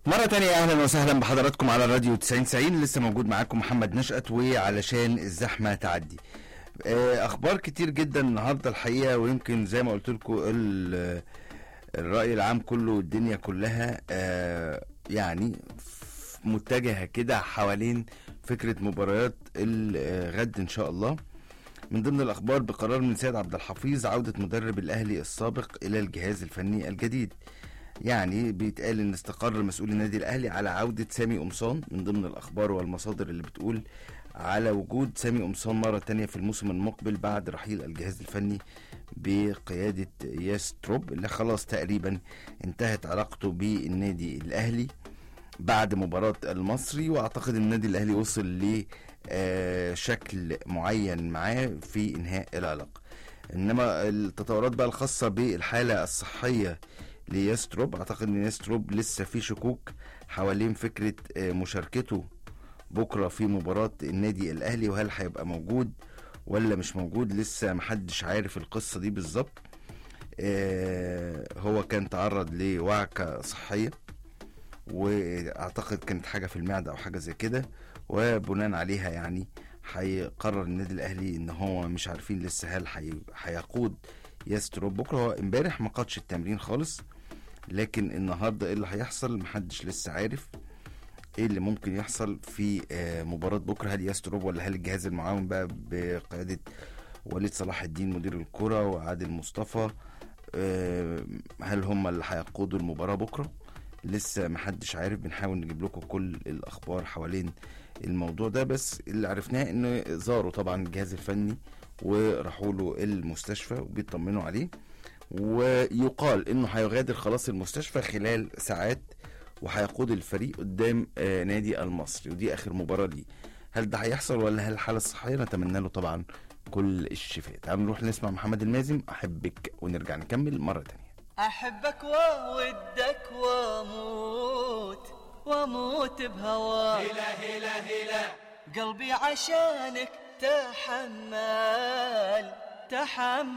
مرة تانية أهلا وسهلا بحضراتكم على راديو 90 90 لسه موجود معاكم محمد نشأت وعلشان الزحمة تعدي آه، أخبار كتير جدا النهاردة الحقيقة ويمكن زي ما قلت لكم ال- الرأي العام كله والدنيا كلها آه، يعني ف- متجهة كده حوالين فكرة مباريات الغد إن شاء الله من ضمن الأخبار بقرار من سيد عبد الحفيظ عودة مدرب الأهلي السابق إلى الجهاز الفني الجديد يعني بيتقال ان استقر مسؤول النادي الاهلي على عوده سامي قمصان من ضمن الاخبار والمصادر اللي بتقول على وجود سامي قمصان مره تانية في الموسم المقبل بعد رحيل الجهاز الفني بقياده ياس تروب اللي خلاص تقريبا انتهت علاقته بالنادي الاهلي بعد مباراة المصري واعتقد ان النادي الاهلي وصل ل آه، شكل معين معاه في انهاء العلاقة انما التطورات بقى الخاصة بالحالة الصحية ليستروب اعتقد ان يستروب لسه في شكوك حوالين فكرة آه، مشاركته بكرة في مباراة النادي الاهلي وهل هيبقى موجود ولا مش موجود لسه محدش عارف القصة دي بالظبط آه، هو كان تعرض لوعكة صحية واعتقد كانت حاجه في المعده او حاجه زي كده وبناء عليها يعني هيقرر النادي الاهلي ان هو مش عارفين لسه هل هي- هيقود يسترو بكره هو امبارح ما قادش التمرين خالص لكن النهارده ايه اللي هيحصل محدش لسه عارف ايه اللي ممكن يحصل في آه، مباراه بكره هل يستروب ولا هل الجهاز المعاون بقى بقياده وليد صلاح الدين مدير الكره وعادل مصطفى آه، هل هم اللي هيقودوا المباراه بكره لسه محدش عارف بنحاول نجيب لكم كل الاخبار حوالين الموضوع ده بس اللي عرفناه انه زاروا طبعا الجهاز الفني وراحوا له المستشفى وبيطمنوا عليه ويقال انه هيغادر خلاص المستشفى خلال ساعات وهيقود الفريق قدام آه، نادي المصري ودي اخر مباراه ليه هل ده هيحصل ولا هل الحاله الصحيه نتمنى له طبعا كل الشفاء تعالوا نروح نسمع محمد المازم احبك ونرجع نكمل مره تانية أحبك وودك واموت واموت بهواك هلا هلا هلا قلبي عشانك تحمل تحمل